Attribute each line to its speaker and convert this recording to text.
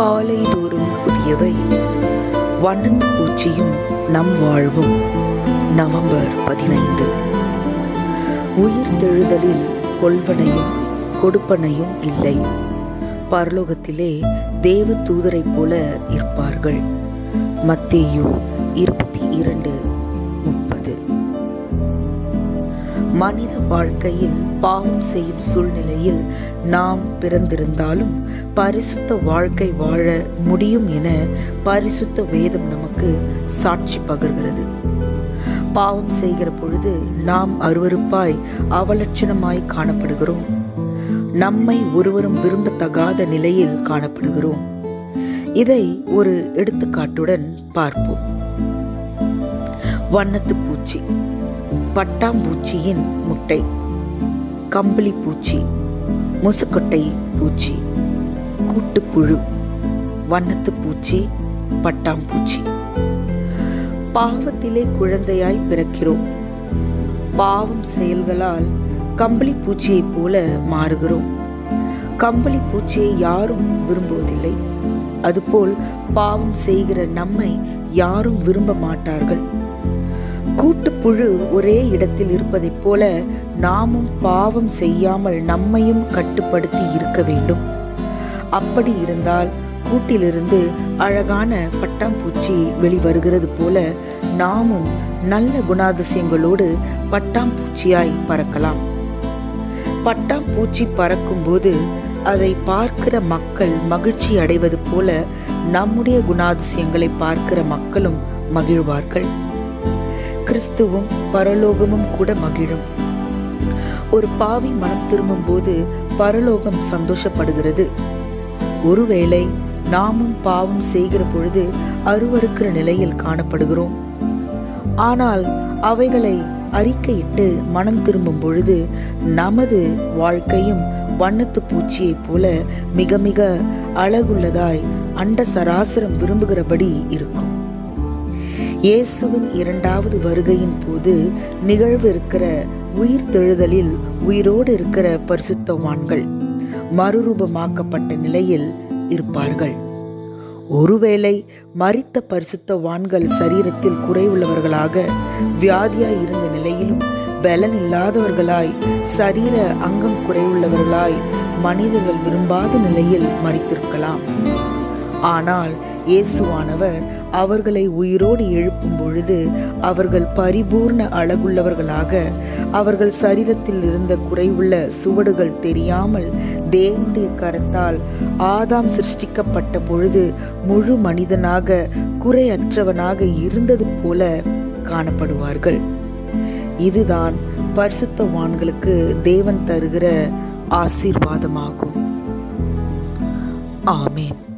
Speaker 1: காலைதோறும் புதியவை வண்ணத்து பூச்சியும் நம் வாழ்வும் நவம்பர் பதினைந்து உயிர் தெழுதலில் கொள்வனையும் கொடுப்பனையும் இல்லை பரலோகத்திலே தேவ தூதரைப் போல இருப்பார்கள் மத்தேயு இருபத்தி இரண்டு முப்பது மனித வாழ்க்கையில் பாவம் செய்யும் சூழ்நிலையில் நாம் பிறந்திருந்தாலும் பரிசுத்த வாழ்க்கை வாழ முடியும் என பரிசுத்த வேதம் நமக்கு சாட்சி பகர்கிறது பாவம் செய்கிற பொழுது நாம் அருவருப்பாய் அவலட்சணமாய் காணப்படுகிறோம் நம்மை ஒருவரும் விரும்பத்தகாத நிலையில் காணப்படுகிறோம் இதை ஒரு எடுத்துக்காட்டுடன் பார்ப்போம் வண்ணத்து பூச்சி பட்டாம்பூச்சியின் முட்டை கம்பளி பூச்சி முசுக்கொட்டை பூச்சி கூட்டுப்புழு வண்ணத்து பூச்சி பட்டாம்பூச்சி பாவத்திலே குழந்தையாய் பிறக்கிறோம் பாவம் செயல்களால் கம்பளி பூச்சியைப் போல மாறுகிறோம் கம்பளி பூச்சியை யாரும் விரும்புவதில்லை அதுபோல் பாவம் செய்கிற நம்மை யாரும் விரும்ப மாட்டார்கள் கூட்டுப்புழு ஒரே இடத்தில் இருப்பதைப் போல நாமும் பாவம் செய்யாமல் நம்மையும் கட்டுப்படுத்தி இருக்க வேண்டும் அப்படி இருந்தால் கூட்டிலிருந்து அழகான பட்டாம்பூச்சி வெளிவருகிறது போல நாமும் நல்ல குணாதிசயங்களோடு பட்டாம்பூச்சியாய் பறக்கலாம் பட்டாம்பூச்சி பறக்கும்போது அதை பார்க்கிற மக்கள் மகிழ்ச்சி அடைவது போல நம்முடைய குணாதிசயங்களை பார்க்கிற மக்களும் மகிழ்வார்கள் கிறிஸ்துவும் பரலோகமும் கூட மகிழும் ஒரு பாவி மனம் திரும்பும் போது பரலோகம் சந்தோஷப்படுகிறது ஒருவேளை நாமும் பாவம் செய்கிற பொழுது அருவருக்கிற நிலையில் காணப்படுகிறோம் ஆனால் அவைகளை அறிக்கையிட்டு மனம் திரும்பும் பொழுது நமது வாழ்க்கையும் வண்ணத்து பூச்சியைப் போல மிக மிக அழகுள்ளதாய் அண்ட சராசரம் விரும்புகிறபடி இருக்கும் இயேசுவின் இரண்டாவது வருகையின் போது நிகழ்வு இருக்கிற உயிர் தெழுதலில் உயிரோடு இருக்கிற பரிசுத்தவான்கள் மறுரூபமாக்கப்பட்ட நிலையில் இருப்பார்கள் ஒருவேளை மறித்த பரிசுத்தவான்கள் சரீரத்தில் குறைவுள்ளவர்களாக வியாதியாய் இருந்த நிலையிலும் பலன் இல்லாதவர்களாய் சரீர அங்கம் குறைவுள்ளவர்களாய் மனிதர்கள் விரும்பாத நிலையில் மறித்திருக்கலாம் ஆனால் இயேசுவானவர் அவர்களை உயிரோடு எழுப்பும் பொழுது அவர்கள் பரிபூர்ண அழகுள்ளவர்களாக அவர்கள் சரீரத்தில் இருந்த குறைவுள்ள சுவடுகள் தெரியாமல் தேவனுடைய கரத்தால் ஆதாம் சிருஷ்டிக்கப்பட்ட பொழுது முழு மனிதனாக குறையற்றவனாக இருந்தது போல காணப்படுவார்கள் இதுதான் பரிசுத்தவான்களுக்கு தேவன் தருகிற ஆசீர்வாதமாகும் ஆமேன்